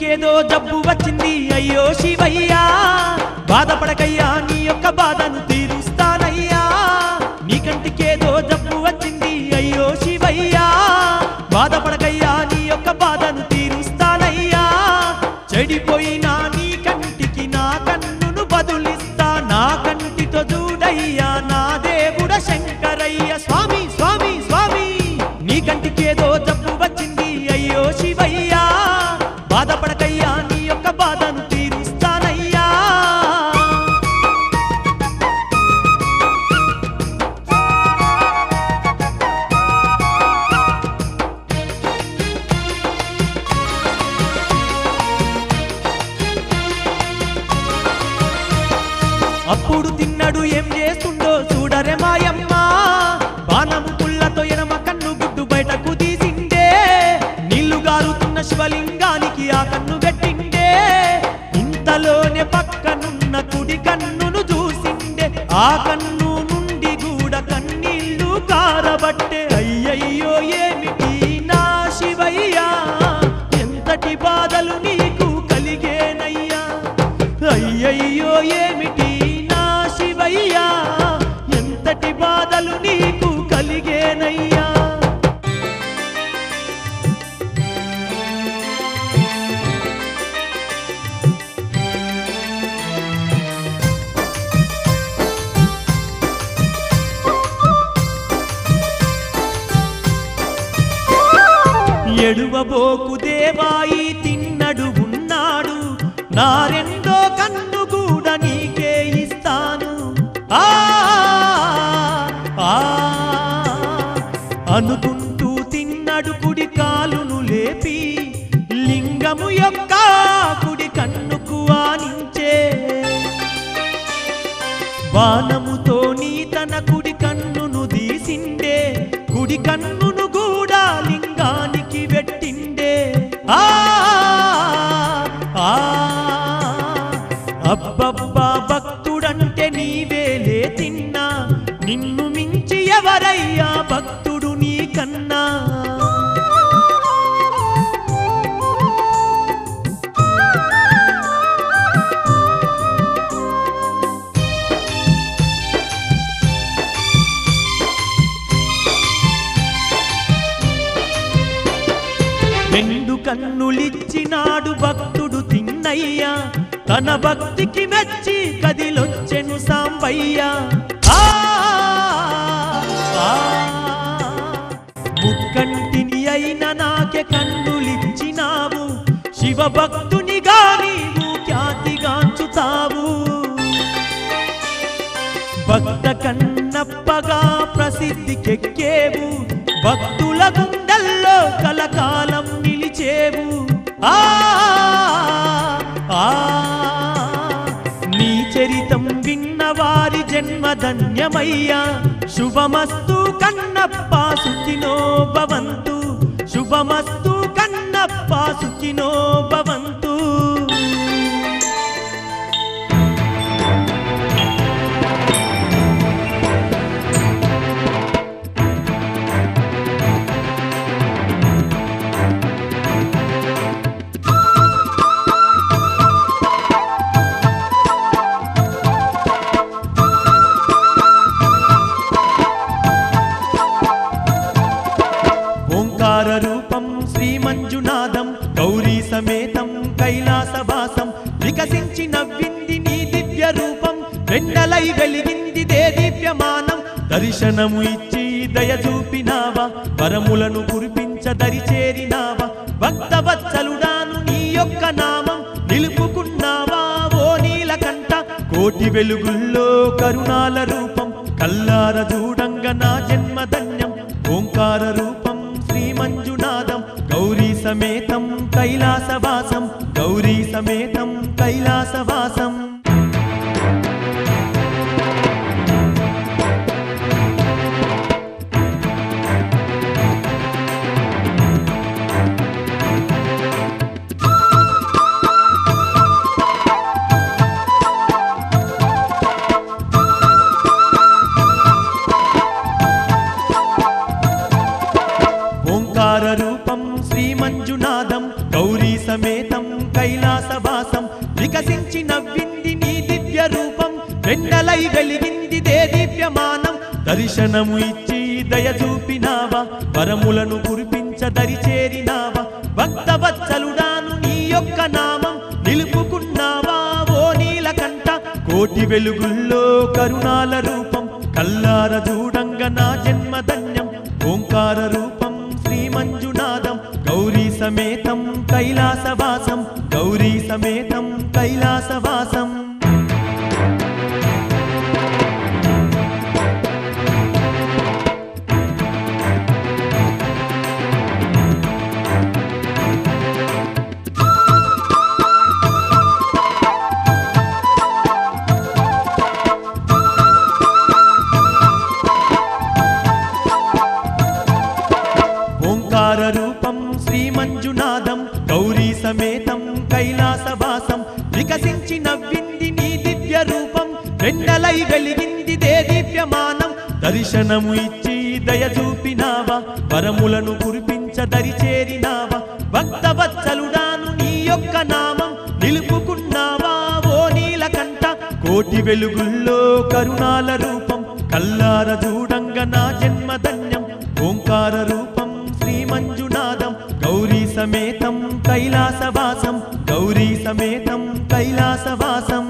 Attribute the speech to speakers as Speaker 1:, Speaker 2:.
Speaker 1: కంటికేదో జబ్బు వచ్చింది అయ్యో శివయ్యా బాధపడకయ్యా నీ యొక్క బాధను తీరుస్తానయ్యా నీ కంటికేదో జబ్బు వచ్చింది అయ్యో శివయ్యా బాధపడకయ్యా నీ యొక్క బాధను తీరుస్తానయ్యా చెడిపోయినా నీ కంటికి నా కన్నును బదులిస్తా నా కంటితో చూడయ్యా నా దేవుడ శంకరయ్య స్వామి స్వామి స్వామి నీ కంటికేదో జబ్బు వచ్చింది అయ్యో శివయ్యా బాధపడకయ్యా నీ యొక్క బాధను తీరుస్తానయ్యా అప్పుడు తిన్నాడు ఏం చేస్తుండో చూడరే మాయమ్మ బాణము పుల్లతో ఎనమ కన్ను గుడ్డు బయటకు తీసిండే నీళ్లు గారుతున్న శివలింగానికి ఆ కన్ను పెట్టిండే ఇంతలోనే పక్కనున్న కుడి కన్నును చూసిండే ఆ కన్ను నుండి కూడా కన్నీళ్లు కారబట్టే అయ్యయ్యో ఏమిటి నా శివయ్యా ఎంతటి బాధలు నీకు కలిగేనయ్యా అయ్యయ్యో ఏమిటి నా శివయ్యా ఎంతటి బాధలు నీకు కలిగేనయ్యా ఎడువబోకు దేవాయి తిన్నడు ఉన్నాడు నా రెండో కన్ను కూడా నీకే ఇస్తాను ఆ ఆ, అనుకుంటూ తిన్నడు కుడి కాలును లేపి లింగము యొక్క కుడి కన్నుకు ఆనించే బాణముతో నీ తన కుడి కన్నును తీసిండే కుడి కన్నును కూడా లింగానికి పెట్టిండే ఆ ఆ, అబ్బబ్బా భక్తుడంటే నీవేలే తిన్నా నిన్ను మించి ఎవరయ్యా భక్తుడు నీ కన్నా రెండు కన్నులిచ్చినాడు భక్తుడు తిన్నయ్యా తన భక్తికి మెచ్చి కదిలొచ్చెను సాంబయ్యా ఆ, ఆ, ముక్కంటిని అయిన నాకే కన్నులిచ్చినావు శివ భక్తునిగా నీవు ఖ్యాతిగాంచుతావు భక్త కన్నప్పగా ప్రసిద్ధికెక్కేవు భక్తుల గుండెల్లో కలకాలం నిలిచేవు ఆ ఆ, నీ చరితం విన్న వారి జన్మధన్యమయ్యా శుభమస్తు కన్నప్ప సుఖినో భవంతు శుభమస్తు కన్నప్ప సుఖినో భవంతు ఓంకార రూపం శ్రీ మంజునాథం గౌరీ సమేతం కైలాసవాసం వికసించి నవ్వింది నీ దివ్య రూపం వెన్నెలై వెలిగింది దే దివ్యమానం దర్శనము ఇచ్చి దయ చూపినావా వరములను కురిపించ దరి చేరినావా భక్తవత్సలుడాను నీ యొక్క నామం నిలుపుకున్నావా ఓ నీలకంఠ కోటి వెలుగుల్లో కరుణాల రూపం కల్లార చూడంగ నా జన్మధన్యం ఓంకార రూపం శ్రీ మంజునాథం గౌరీ సమేతం కైలాసవాసం గౌరీ సమేతం కైలాసవాసం ఓంకార రూపం శ్రీ మంజునాథం గౌరీ సమేతం కై వికసించి నవ్వింది నీ దివ్య రూపం వెన్నెలై వెలిగింది దే దివ్యమానం దర్శనము ఇచ్చి దయ చూపినావా వరములను కురిపించ దరి చేరినావా భక్త వత్సలుడాను నీ యొక్క నామం నిలుపుకున్నావా ఓ నీలకంఠ కోటి వెలుగుల్లో కరుణాల రూపం కల్లార చూడంగ నా జన్మధన్యం ఓంకార రూపం శ్రీ మంజునాథం గౌరీ సమేతం కైలాసవాసం గౌరీ సమేతం కైలాసవాసం ఓంకార రూపం శ్రీ మంజునాథం గౌరీ సమేతం కైలాసవాసం వికసించి నవ్వింది నీ దివ్య రూపం వెన్నెలై వెలిగింది దే దివ్యమానం దర్శనము ఇచ్చి దయ చూపినావా వరములను కురిపించ దరి చేరినావా భక్త వత్సలుడాను నీ యొక్క నామం నిలుపుకున్నావా ఓ నీలకంఠ కోటి వెలుగుల్లో కరుణాల రూపం కల్లార చూడంగ నా జన్మధన్యం ఓంకార రూపం శ్రీ మంజునాథం గౌరీ సమేతం కైలాసవాసం గౌరీ సమేతం కైలాసవాసం